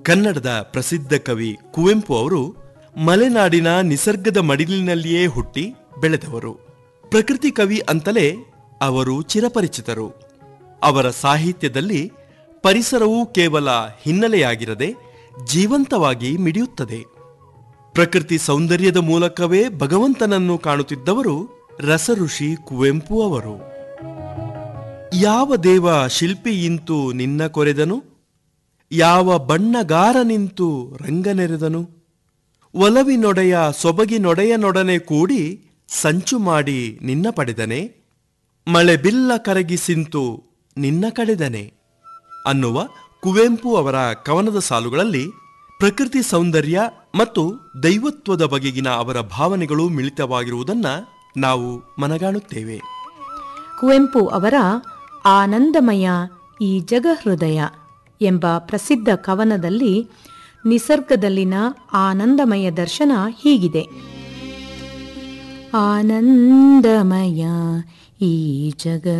ಕನ್ನಡದ ಪ್ರಸಿದ್ಧ ಕವಿ ಕುವೆಂಪು ಅವರು ಮಲೆನಾಡಿನ ನಿಸರ್ಗದ ಮಡಿಲಿನಲ್ಲಿಯೇ ಹುಟ್ಟಿ ಬೆಳೆದವರು ಪ್ರಕೃತಿ ಕವಿ ಅಂತಲೇ ಅವರು ಚಿರಪರಿಚಿತರು ಅವರ ಸಾಹಿತ್ಯದಲ್ಲಿ ಪರಿಸರವು ಕೇವಲ ಹಿನ್ನೆಲೆಯಾಗಿರದೆ ಜೀವಂತವಾಗಿ ಮಿಡಿಯುತ್ತದೆ ಪ್ರಕೃತಿ ಸೌಂದರ್ಯದ ಮೂಲಕವೇ ಭಗವಂತನನ್ನು ಕಾಣುತ್ತಿದ್ದವರು ರಸಋಷಿ ಕುವೆಂಪು ಅವರು ಯಾವ ದೇವ ಶಿಲ್ಪಿ ಇಂತು ನಿನ್ನ ಕೊರೆದನು ಯಾವ ಬಣ್ಣಗಾರ ನಿಂತು ರಂಗನೆರೆದನು ಒಲವಿನೊಡೆಯ ಸೊಬಗಿನೊಡೆಯನೊಡನೆ ಕೂಡಿ ಸಂಚು ಮಾಡಿ ನಿನ್ನ ಪಡೆದನೆ ಮಳೆ ಬಿಲ್ಲ ಕರಗಿಸಿಂತು ನಿನ್ನ ಕಡೆದನೆ ಅನ್ನುವ ಕುವೆಂಪು ಅವರ ಕವನದ ಸಾಲುಗಳಲ್ಲಿ ಪ್ರಕೃತಿ ಸೌಂದರ್ಯ ಮತ್ತು ದೈವತ್ವದ ಬಗೆಗಿನ ಅವರ ಭಾವನೆಗಳು ಮಿಳಿತವಾಗಿರುವುದನ್ನ ನಾವು ಮನಗಾಣುತ್ತೇವೆ ಕುವೆಂಪು ಅವರ ಆನಂದಮಯ ಈ ಜಗಹೃದಯ ಎಂಬ ಪ್ರಸಿದ್ಧ ಕವನದಲ್ಲಿ ನಿಸರ್ಗದಲ್ಲಿನ ಆನಂದಮಯ ದರ್ಶನ ಹೀಗಿದೆ ಆನಂದಮಯ ಈ ಜಗ